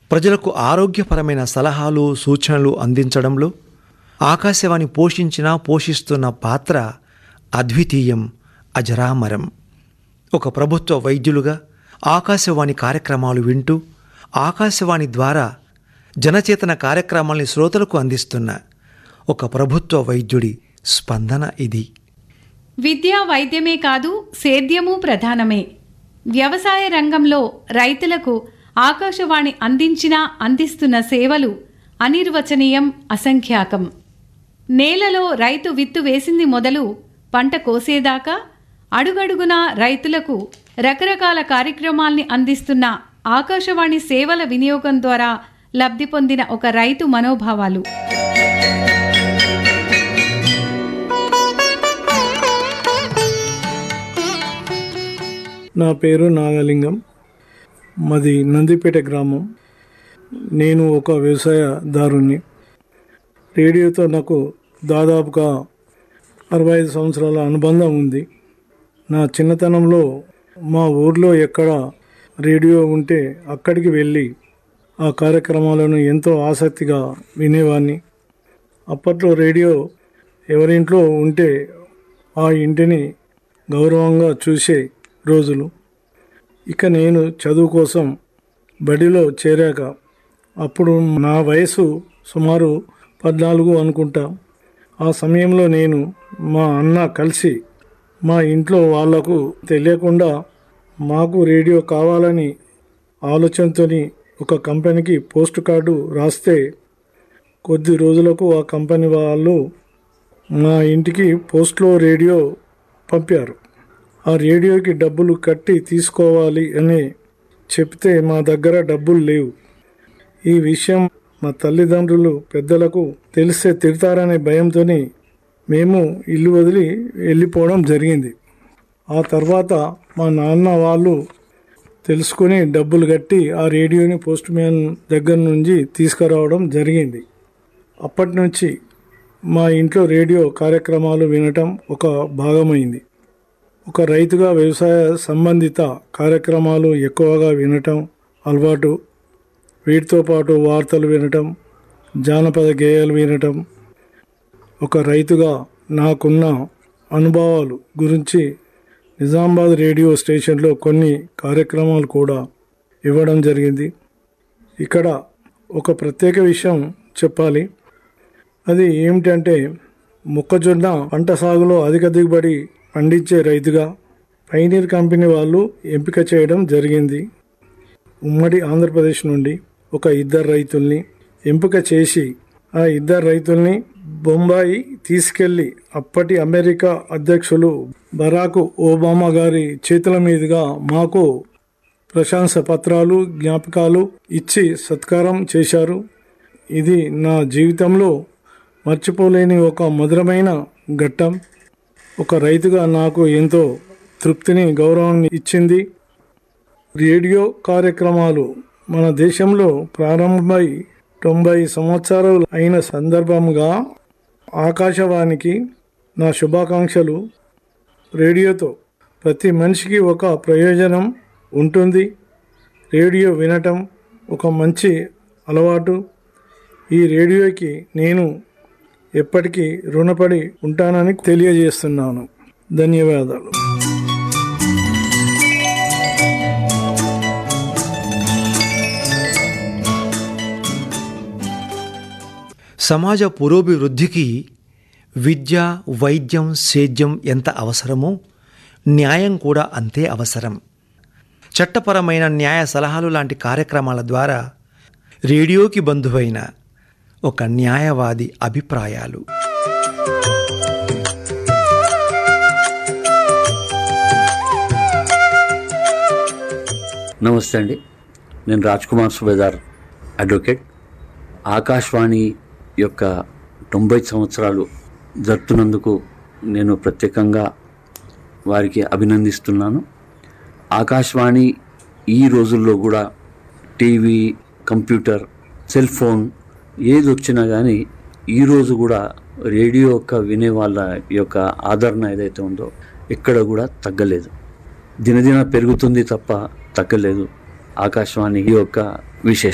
ప్రజలకు ఆరోగ్యపరమైన సలహాలు సూచనలు అందించడంలో ఆకాశవాణి పోషించిన పోషిస్తున్న పాత్ర అద్వితీయం అజరామరం ఒక ప్రభుత్వ వైద్యులుగా ఆకాశవాణి కార్యక్రమాలు వింటూ ఆకాశవాణి ద్వారా జనచేతన కార్యక్రమాల్ని శ్రోతలకు అందిస్తున్న ఒక ప్రభుత్వ వైద్యుడి స్పందన ఇది విద్య వైద్యమే కాదు సేద్యము ప్రధానమే వ్యవసాయ రంగంలో రైతులకు ఆకాశవాణి అందించిన అందిస్తున్న సేవలు అనిర్వచనీయం అసంఖ్యాకం నేలలో రైతు విత్తు వేసింది మొదలు పంట కోసేదాకా అడుగడుగునా రైతులకు రకరకాల కార్యక్రమాల్ని అందిస్తున్న ఆకాశవాణి సేవల వినియోగం ద్వారా లబ్ధి పొందిన ఒక రైతు మనోభావాలు నా పేరు నాగలింగం మాది నందిపేట గ్రామం నేను ఒక వ్యవసాయదారుణ్ణి రేడియోతో నాకు దాదాపుగా అరవై ఐదు సంవత్సరాల అనుబంధం ఉంది నా చిన్నతనంలో మా ఊర్లో ఎక్కడ రేడియో ఉంటే అక్కడికి వెళ్ళి ఆ కార్యక్రమాలను ఎంతో ఆసక్తిగా వినేవాడిని అప్పట్లో రేడియో ఎవరింట్లో ఉంటే ఆ ఇంటిని గౌరవంగా చూసే రోజులు ఇక నేను చదువు కోసం బడిలో చేరాక అప్పుడు నా వయసు సుమారు పద్నాలుగు అనుకుంటా ఆ సమయంలో నేను మా అన్న కలిసి మా ఇంట్లో వాళ్లకు తెలియకుండా మాకు రేడియో కావాలని ఆలోచనతో ఒక కంపెనీకి పోస్ట్ కార్డు రాస్తే కొద్ది రోజులకు ఆ కంపెనీ వాళ్ళు మా ఇంటికి పోస్ట్లో రేడియో పంపారు ఆ రేడియోకి డబ్బులు కట్టి తీసుకోవాలి అని చెప్తే మా దగ్గర డబ్బులు లేవు ఈ విషయం మా తల్లిదండ్రులు పెద్దలకు తెలిస్తే తిడతారనే భయంతో మేము ఇల్లు వదిలి వెళ్ళిపోవడం జరిగింది ఆ తర్వాత మా నాన్న వాళ్ళు తెలుసుకుని డబ్బులు కట్టి ఆ రేడియోని పోస్ట్ మ్యాన్ దగ్గర నుంచి తీసుకురావడం జరిగింది అప్పటి నుంచి మా ఇంట్లో రేడియో కార్యక్రమాలు వినటం ఒక భాగమైంది ఒక రైతుగా వ్యవసాయ సంబంధిత కార్యక్రమాలు ఎక్కువగా వినటం అలవాటు వీటితో పాటు వార్తలు వినటం జానపద గేయాలు వినటం ఒక రైతుగా నాకున్న అనుభవాలు గురించి నిజామాబాద్ రేడియో స్టేషన్లో కొన్ని కార్యక్రమాలు కూడా ఇవ్వడం జరిగింది ఇక్కడ ఒక ప్రత్యేక విషయం చెప్పాలి అది ఏమిటంటే మొక్కజొన్న పంట సాగులో అధిక దిగుబడి పండించే రైతుగా పైనీర్ కంపెనీ వాళ్ళు ఎంపిక చేయడం జరిగింది ఉమ్మడి ఆంధ్రప్రదేశ్ నుండి ఒక ఇద్దరు రైతుల్ని ఎంపిక చేసి ఆ ఇద్దరు రైతుల్ని బొంబాయి తీసుకెళ్లి అప్పటి అమెరికా అధ్యక్షులు బరాక్ ఒబామా గారి చేతుల మీదుగా మాకు ప్రశంస పత్రాలు జ్ఞాపకాలు ఇచ్చి సత్కారం చేశారు ఇది నా జీవితంలో మర్చిపోలేని ఒక మధురమైన ఘట్టం ఒక రైతుగా నాకు ఎంతో తృప్తిని గౌరవాన్ని ఇచ్చింది రేడియో కార్యక్రమాలు మన దేశంలో ప్రారంభమై తొంభై సంవత్సరాలు అయిన సందర్భంగా ఆకాశవాణికి నా శుభాకాంక్షలు రేడియోతో ప్రతి మనిషికి ఒక ప్రయోజనం ఉంటుంది రేడియో వినటం ఒక మంచి అలవాటు ఈ రేడియోకి నేను ఎప్పటికీ రుణపడి ఉంటానని తెలియజేస్తున్నాను ధన్యవాదాలు సమాజ పురోభివృద్ధికి విద్య వైద్యం సేద్యం ఎంత అవసరమో న్యాయం కూడా అంతే అవసరం చట్టపరమైన న్యాయ సలహాలు లాంటి కార్యక్రమాల ద్వారా రేడియోకి బంధువైన ఒక న్యాయవాది అభిప్రాయాలు నమస్తే అండి నేను రాజ్ కుమార్ సుబేదార్ అడ్వకేట్ ఆకాశవాణి యొక్క తొంభై సంవత్సరాలు జరుపుతున్నందుకు నేను ప్రత్యేకంగా వారికి అభినందిస్తున్నాను ఆకాశవాణి ఈ రోజుల్లో కూడా టీవీ కంప్యూటర్ సెల్ ఫోన్ ఏది వచ్చినా కానీ ఈరోజు కూడా రేడియో యొక్క వినే వాళ్ళ యొక్క ఆదరణ ఏదైతే ఉందో ఎక్కడ కూడా తగ్గలేదు దినదిన పెరుగుతుంది తప్ప తగ్గలేదు ఆకాశవాణి యొక్క విశేషం